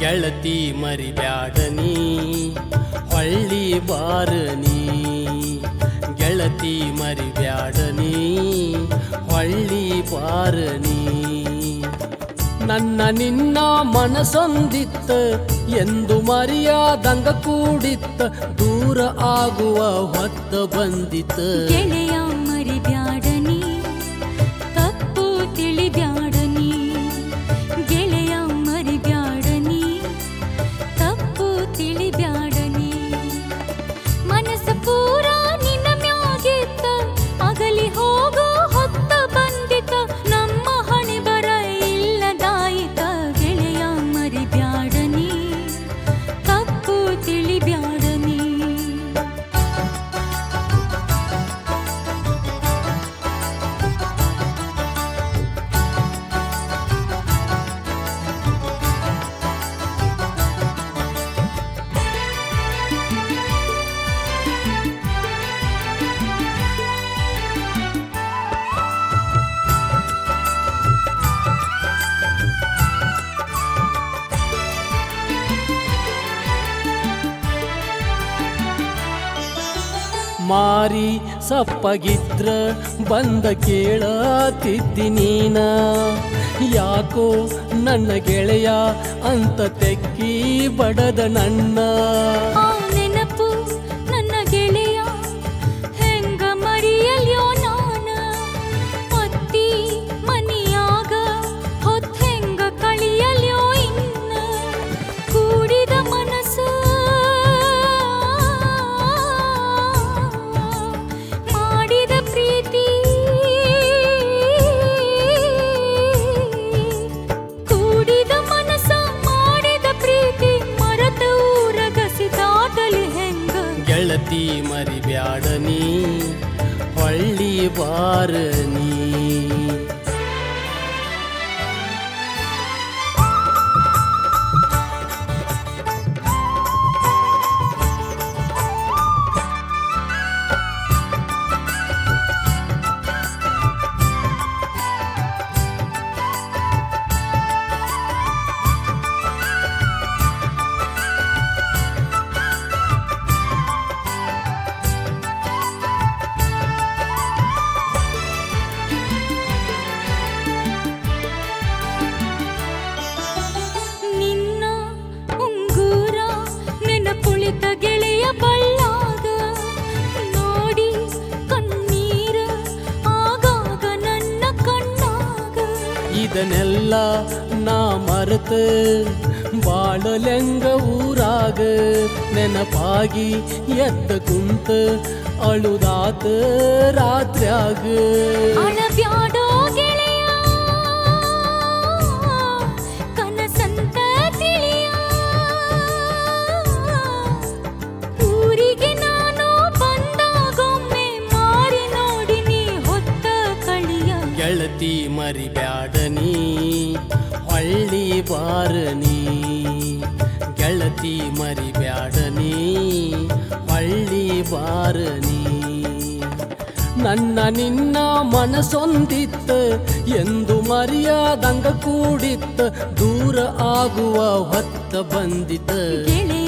ಗೆಳತಿ ಮರಿಬ್ಯಾಡನಿ ಹೊಳ್ಳಿ ಬಾರನಿ ಗೆಳತಿ ಮರಿಬ್ಯಾಡನಿ ಹೊಳ್ಳಿ ಬಾರನಿ ನನ್ನ ನಿನ್ನ ಮನಸೊಂದಿತ್ತ ಎಂದು ಮರಿಯಾದಂಗ ಕೂಡಿತ್ತ ದೂರ ಆಗುವ ಹೊತ್ತ ಬಂದಿತ್ತ ಗೆಳೆಯ ಮರಿಬ್ಯಾಡನಿ ತಪ್ಪು ತಿಳಿಬ್ಯಾಡನಿ ಗೆಳೆಯ ಮರಿಬ್ಯಾಡನಿ ತಪ್ಪು ತಿಳಿಬ್ಯಾಡನಿ ಮನಸ್ಸ ಪೂರ ನಿನ್ನ ಮ್ಯಾಗಿತ್ತ ಅಗಲಿ ಹೋಗೋ ಹೊತ್ತ ಬಂದಿತ ನಮ್ಮ ಹಣೆ ಬರ ಇಲ್ಲದಾಯಿತ ಗೆಳೆಯ ಮರಿಬ್ಯಾಡನಿ ತಪ್ಪು ತಿಳಿಬ್ಯಾಡನಿ ಮಾರಿ ಸಪ್ಪಗಿದ್ರ ಬಂದ ಕೇಳತಿದ್ದಿ ನೀನ ಯಾಕೋ ನನ್ನ ಗೆಳೆಯ ಅಂತ ತೆಕ್ಕಿ ಬಡದ ನನ್ನ ಆ ನೆನಪು ನನ್ನ ಗೆಳೆಯ ಹೆಂಗ ಮರಿಯಲ್ಯೋ ನಾನ ಅತ್ತಿ ಮನಿಯಾಗ ಹೊತ್ ಹೆಂಗ ಕಳಿಯಲ್ಯೋ ಇನ್ನ ಕೂಡಿದ ಮನಸ್ಸು ಮಾಡಿದ ಪ್ರೀತಿ ಕೂಡಿದ ಮನಸ್ಸ ಮಾಡಿದ ಪ್ರೀತಿ ಮರತ ಊರಗಸಿದಾಗಲಿ ಹೆಂಗ ಗೆಳತಿ ಮರಿಬ್ಯಾಡನಿ ಹೊಳ್ಳಿ ಬಾರನಿ ನಿನ್ನ ಉಂಗೂರ ನೆನಪುಳಿತ ಗೆಳೆಯ ಬಳ್ಳಾಗ ನೋಡಿ ಕಣ್ಣೀರ ಆಗಾಗ ನನ್ನ ಕಣ್ಣಾಗ ಇದನ್ನೆಲ್ಲ ನಾ ಮರೆತ ಬಾಳಲೆಂಗ ಊರಾಗ ನೆನಪಾಗಿ ಎದ್ದ ಕುಂತ ಅಳುದಾತ ರಾತ್ರ್ಯಾಗ ಅಳಬ್ಯಾಡೋ ಗೆಳೆಯ ಕನಸಂತ ತಿಳಿಯ ಊರಿಗೆ ನಾನು ಬಂದಾಗೊಮ್ಮೆ ಮಾರಿ ನೋಡಿ ನೀ ಹೊತ್ತ ಕಳಿಯ ಗೆಳತಿ ಮರಿಬ್ಯಾಡನಿ ಹೊಳ್ಳಿ ಬಾರನಿ ಗೆಳತಿ ಮರಿಬ್ಯಾಡನಿ ಹೊಳ್ಳಿ ಬಾರನಿ ನನ್ನ ನಿನ್ನ ಮನಸೊಂದಿತ್ತ ಎಂದು ಮರಿಯಾದಂಗ ಕೂಡಿತ್ತ ದೂರ ಆಗುವ ಹೊತ್ತ ಬಂದಿತ್ತ ಗೆಳೆಯ